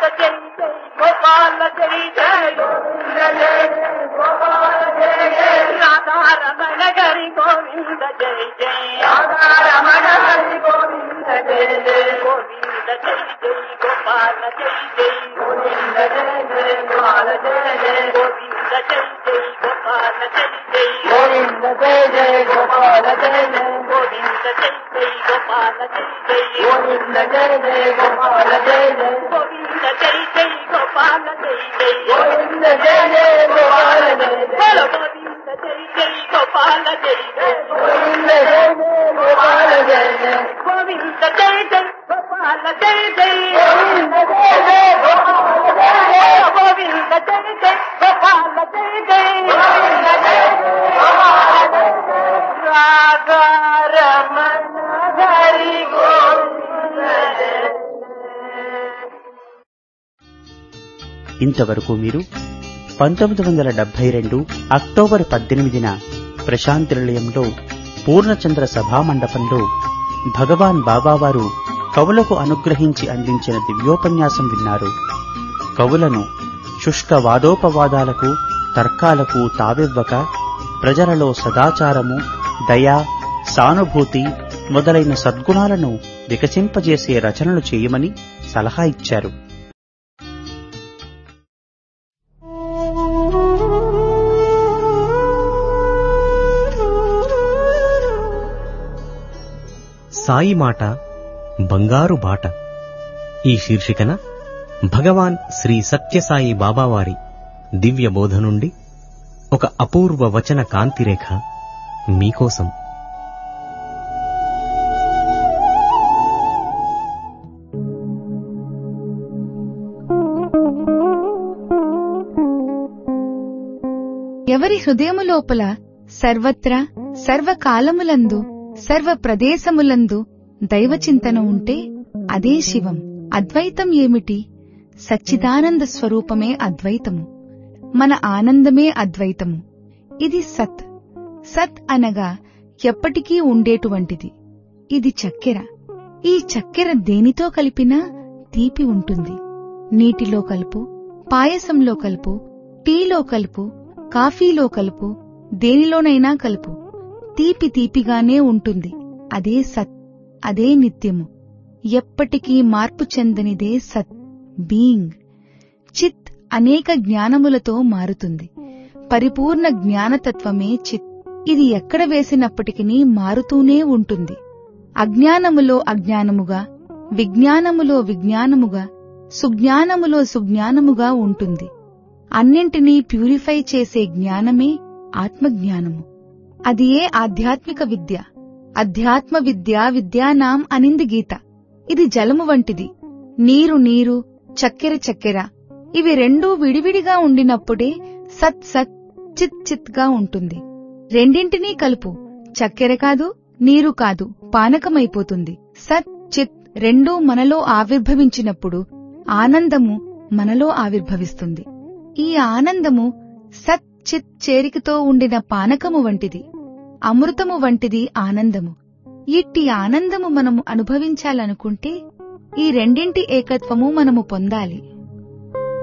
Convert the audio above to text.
జై జై గోపాల జై జై గోపాల జై జై రాధారమణ గరి గోవింద జై జై రాధారమణ గరి గోవింద జై జై గోవింద జై జై గోపాల జై జై గోవింద జై జై గోపాల జై జై గోవింద జై జై గోపాల జై జై గోవింద జై జై గోపాల జై జై గోవింద జై జై గోపాల జై జై గోవింద జై జై గోపాల జై జై గోవింద జై జై గోపాల జై జై గోవింద జై జై గోపాల జై జై గోవింద జై జై గోపాల జై జై గోవింద జై జై గోపాల జై జై గోవింద జై జై గోపాల జై జై గోవింద జై జై గోపాల జై జై గోవింద జై జై గోపాల జై జై గోవింద జై జై గోపాల జై జై రాధా రమణ హరి గోవింద జై ఇంతవరకు మీరు పంతొమ్మిది వందల డెబ్బై రెండు అక్టోబర్ పద్దెనిమిదిన ప్రశాంతి నిలయంలో పూర్ణచంద్ర సభామండపంలో భగవాన్ బాబావారు కవులకు అనుగ్రహించి అందించిన దివ్యోపన్యాసం విన్నారు కవులను శుష్క వాదోపవాదాలకు తర్కాలకు తావివ్వక ప్రజలలో సదాచారము దయ సానుభూతి మొదలైన సద్గుణాలను వికసింపజేసే రచనలు చేయమని సలహా ఇచ్చారు సాయి మాట బంగారు బాట ఈ శీర్షికన భగవాన్ శ్రీ సత్యసాయి బాబావారి దివ్య బోధ నుండి ఒక అపూర్వ వచన కాంతిరేఖ మీకోసం ఎవరి హృదయము లోపల సర్వత్రా సర్వకాలములందు సర్వ ప్రదేశములందు దైవచింతన ఉంటే అదే శివం అద్వైతం ఏమిటి సచ్చిదానంద స్వరూపమే అద్వైతము మన ఆనందమే అద్వైతము ఇది సత్ సత్ అనగా ఎప్పటికీ ఉండేటువంటిది ఇది చక్కెర ఈ చక్కెర దేనితో కలిపినా తీపి ఉంటుంది నీటిలో కలుపు పాయసంలో కలుపు టీలో కలుపు కాఫీలో కలుపు దేనిలోనైనా కలుపు తీపి తీపిగానే ఉంటుంది అదే సత్ అదే నిత్యము ఎప్పటికీ మార్పు చెందనిదే సత్ బీయింగ్ చిత్ అనేక జ్ఞానములతో మారుతుంది పరిపూర్ణ జ్ఞానతత్వమే చిత్ ఇది ఎక్కడ వేసినప్పటికీ మారుతూనే ఉంటుంది అజ్ఞానములో అజ్ఞానముగా విజ్ఞానములో విజ్ఞానముగా సుజ్ఞానములో సుజ్ఞానముగా ఉంటుంది అన్నింటినీ ప్యూరిఫై చేసే జ్ఞానమే ఆత్మజ్ఞానము అది ఏ ఆధ్యాత్మిక విద్య అధ్యాత్మ విద్య విద్యానాం అనింది గీత ఇది జలము వంటిది నీరు నీరు చక్కెర చక్కెర ఇవి రెండూ విడివిడిగా ఉండినప్పుడే సత్ సత్ చిత్ చిత్ గా ఉంటుంది రెండింటినీ కలుపు చక్కెర కాదు నీరు కాదు పానకమైపోతుంది సత్ చిత్ రెండూ మనలో ఆవిర్భవించినప్పుడు ఆనందము మనలో ఆవిర్భవిస్తుంది ఈ ఆనందము సత్ చిత్ చేరికతో ఉండిన పానకము వంటిది అమృతము వంటిది ఆనందము ఇట్టి ఆనందము మనము అనుభవించాలనుకుంటే ఈ రెండింటి ఏకత్వము మనము పొందాలి